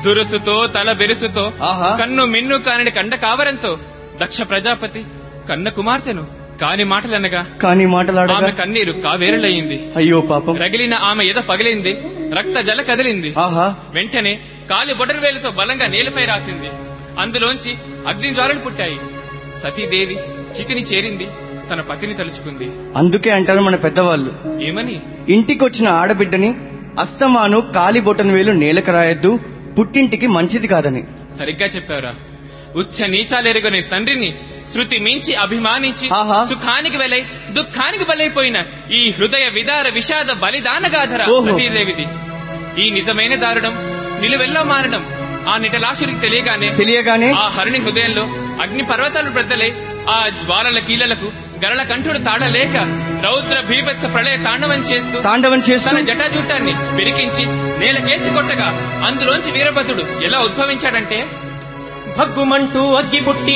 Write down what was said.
దురుసుతో తల బెరుసుతో ఆహా. కన్ను మిన్ను కానిడి కండ కావరంతో దక్ష ప్రజాపతి కన్న కుమార్తెను కాని మాటలనగా కాని మాటలాడగా ఆమె కన్నీరు కావేరులయ్యింది అయ్యో పాపం రగిలిన ఆమె ఎద పగిలింది రక్త జల కదిలింది ఆహా వెంటనే కాలి బొటనవేలుతో బలంగా నేలపై రాసింది అందులోంచి అగ్ని జ్వాలలు పుట్టాయి సతీదేవి చితిని చేరింది తన పతిని తలుచుకుంది అందుకే అంటారు మన పెద్దవాళ్ళు ఏమని ఇంటికొచ్చిన ఆడబిడ్డని అస్తమాను కాలి బొటన వేలు నేలకు రాయొద్దు పుట్టింటికి మంచిది కాదని సరిగ్గా చెప్పావురా ఉచ్చ నీచాలెరుగని తండ్రిని శృతి మించి అభిమానించి ఆహా. సుఖానికి వెలై దుఃఖానికి బలైపోయిన ఈ హృదయ విదార విషాద బలిదానగాధర ఓహో. సతీదేవిది ఈ నిజమైన దారుణం నిలువెల్లా మారడం ఆ నిటలాశుడికి తెలియగానే తెలియగానే ఆ హరుని హృదయంలో అగ్ని పర్వతాలు బ్రద్దలై ఆ జ్వాలల కీలలకు గరళ కంఠుడు తాడలేక రౌద్ర భీభత్స ప్రళయ తాండవం చేస్తూ తాండవం చేస్తూ తన జటాజూటాన్ని పెరికించి నేల కేసి కొట్టగా అందులోంచి వీరభద్రుడు ఎలా ఉద్భవించాడంటే భగ్గుమంటూ అగ్గి పుట్టి